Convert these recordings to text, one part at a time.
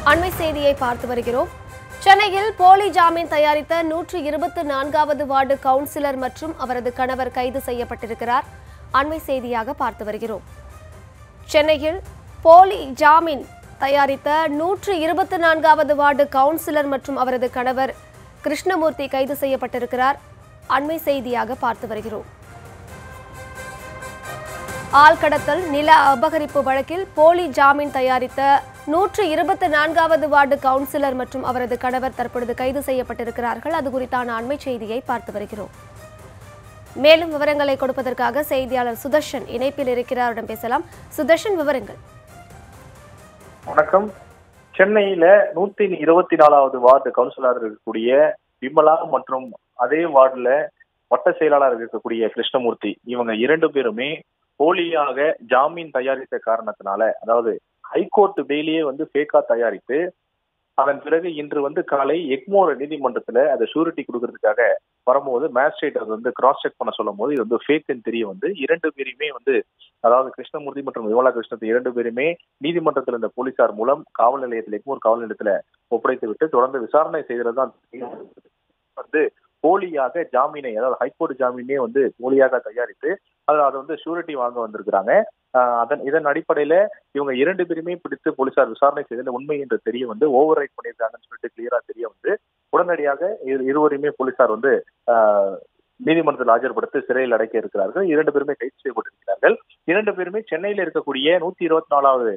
அண்மை செய்தியை பார்த்து வருகிறோம் சென்னையில் போலி ஜாமீன் தயாரித்த நூற்று இருபத்து நான்காவது வார்டு கவுன்சிலர் மற்றும் அவரது கணவர் கைது செய்யப்பட்டிருக்கிறார் அண்மை செய்தியாக பார்த்து வருகிறோம் சென்னையில் போலி ஜாமீன் தயாரித்த நூற்று இருபத்தி நான்காவது வார்டு கவுன்சிலர் மற்றும் அவரது கணவர் கிருஷ்ணமூர்த்தி கைது செய்யப்பட்டிருக்கிறார் அண்மை செய்தியாக பார்த்து வருகிறோம் ஆள்கடத்தல் நில அபகரிப்பு வழக்கில் போலி ஜாமீன் தயாரித்த நூற்று இருபத்தி நான்காவது வார்டு கவுன்சிலர் மற்றும் அவரது கணவர் தற்பொழுது கைது செய்யப்பட்டிருக்கிறார்கள் அது குறித்தான அண்மை செய்தியை பார்த்து வருகிறோம் மேலும் விவரங்களை கொடுப்பதற்காக செய்தியாளர் சுதர்ஷன் இணைப்பில் இருக்கிறார் அவரிடம் பேசலாம் சுதர்ஷன் விவரங்கள் வணக்கம் சென்னையில நூத்தி இருபத்தி நாலாவது வார்டு கவுன்சிலர் இருக்கக்கூடிய விமலா மற்றும் அதே வார்டுல வட்ட செயலாளர் இருக்கக்கூடிய கிருஷ்ணமூர்த்தி இவங்க இரண்டு பேருமே போலியாக ஜாமீன் தயாரித்த காரணத்தினால அதாவது ஹைகோர்ட் பெயிலியே வந்து ஃபேக்கா தயாரித்து அதன் பிறகு இன்று வந்து காலை எக்மோர் நீதிமன்றத்துல அதை ஷூரிட்டி கொடுக்கறதுக்காக வரும்போது மேஜிஸ்ட்ரேட் அது வந்து கிராஸ் செக் பண்ண சொல்லும் போது இது வந்து ஃபேக்குன்னு தெரிய வந்து இரண்டு பேரையுமே வந்து அதாவது கிருஷ்ணமூர்த்தி மற்றும் விமலா கிருஷ்ணத்து இரண்டு பேருமே நீதிமன்றத்தில் இருந்த போலீசார் மூலம் காவல் நிலையத்தில் எக்மோர் காவல் நிலையத்துல ஒப்படைத்து விட்டு தொடர்ந்து விசாரணை செய்ததுதான் வந்து போலியாக ஜாமீனை அதாவது ஹைகோர்ட் ஜாமீனே வந்து போலியாக தயாரித்து அதில் அதை வந்து ஷூரிட்டி வாங்க வந்திருக்கிறாங்க ஆஹ் அதன் இதன் அடிப்படையில இவங்க இரண்டு பேருமே பிடித்து போலீசார் விசாரணை செய்ததில் உண்மை என்று தெரிய வந்து ஓவர் ரைட் பண்ணியிருக்காங்கன்னு சொல்லிட்டு கிளியரா தெரிய வந்து உடனடியாக இரு- இருவரையுமே போலீசார் வந்து ஆஹ் நீதிமன்றத்தில் ஆஜர்படுத்தி சிறையில் அடைக்க இருக்கிறார்கள் இரண்டு பேருமே கைது செய்யப்பட்டிருக்கிறார்கள் இரண்டு பேருமே சென்னையில் இருக்கக்கூடிய நூத்தி இருபத்தி நாலாவது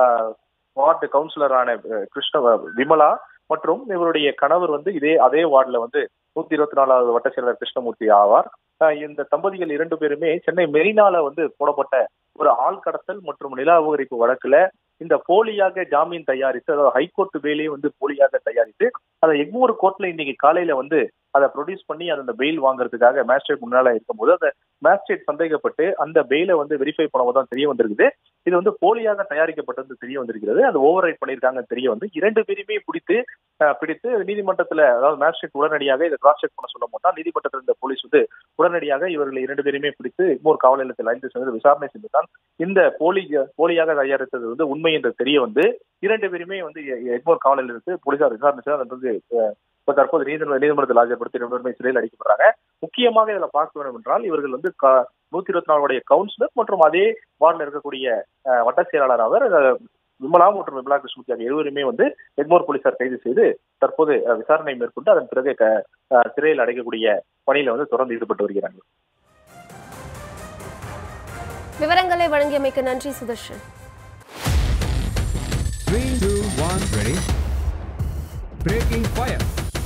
வார்டு கவுன்சிலரான அஹ், கிருஷ்ண விமலா மற்றும் இவருடைய கணவர் வந்து இதே அதே வார்டுல வந்து நூத்தி இருபத்தி நாலாவது வட்ட செயலர் கிருஷ்ணமூர்த்தி ஆவார் அஹ், இந்த தம்பதிகள் இரண்டு பேருமே சென்னை மெரினால வந்து போடப்பட்ட ஒரு ஆள் கடத்தல் மற்றும் நில அபகரிப்பு வழக்குல இந்த போலியாக ஜாமீன் தயாரித்து அதாவது ஹைகோர்ட் பெயிலே வந்து போலியாக தயாரித்து அதை எக்மோர் கோர்ட்ல இன்னைக்கு காலையில வந்து அதை ப்ரொடியூஸ் பண்ணி அதை அந்த பெயில் வாங்குறதுக்காக மேஜிஸ்ட்ரேட் முன்னால இருக்கும்போது அந்த மேஜிஸ்ட்ரேட் சந்தேகப்பட்டு அந்த பெயிலை வந்து வெரிஃபை பண்ணவும் தெரிய வந்திருக்குது இது வந்து போலியாக தயாரிக்கப்பட்டது தெரிய வந்திருக்கிறது அது ஓவர் ரைட் பண்ணியிருக்காங்கன்னு தெரிய வந்து இரண்டு பேருமே பிடித்து அஹ், பிடித்து நீதிமன்றத்துல அதாவது மேஜிஸ்ட்ரேட் உடனடியாக இதை கிராஸ் செக் பண்ண சொல்ல மாட்டா நீதிமன்றத்தில் இருந்த போலீஸ் வந்து உடனடியாக இவர்களை இரண்டு பேருமே பிடித்து எக்மோர் காவல் நிலையத்தில் அழைத்து சென்று விசாரணை செய்துதான் இந்த போலி போலியாக தயாரித்தது வந்து உண்மை என்று தெரிய வந்து இரண்டு பேருமே வந்து எ- எக்மோர் காவல் நிலையத்தில் போலீசார் விசாரணை செய்து அதன் பிறகு அஹ், இப்ப தற்போது நீதிமன்ற நீதிமன்றத்தில் ஆஜர்படுத்தி ரெண்டு பேருமே சிறையில் அடைக்கப்படுறாங்க முக்கியமாக இதுல பார்க்க வேண்டும் என்றால் இவர்கள் வந்து க- நூத்தி இருபத்தி நாலுடைய கவுன்சிலர் மற்றும் அதே வார்டில் இருக்கக்கூடிய அஹ், வட்ட செயலாளர் அவர் அஹ், விமலா மற்றும் விமலா கிருஷ்ணமூர்த்தி ஆகிய இருவருமே வந்து எக்மோர் போலீசார் கைது செய்து தற்போது அஹ், விசாரணை மேற்கொண்டு அதன் பிறகு க- அஹ், சிறையில் அடைக்கக்கூடிய பணியில வந்து தொடர்ந்து ஈடுபட்டு வருகிறாங்க விவரங்களை வழங்கியமைக்கு நன்றி Sudarshan Three, two, one, ready. Breaking fire.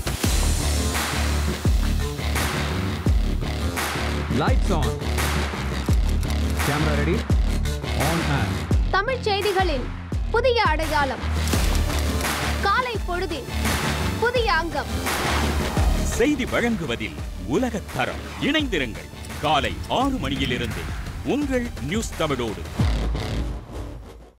Lights on. Camera ready. On and. Tamil செய்திகளின் புதிய அடையாளம் காலை பொழுதின் புதிய அங்கம் செய்தி வழங்குவதில் உலகத் தரம் இணைந்திருங்கள் காலை ஆறு மணியிலிருந்து உங்கள் நியூஸ் தமிழோடு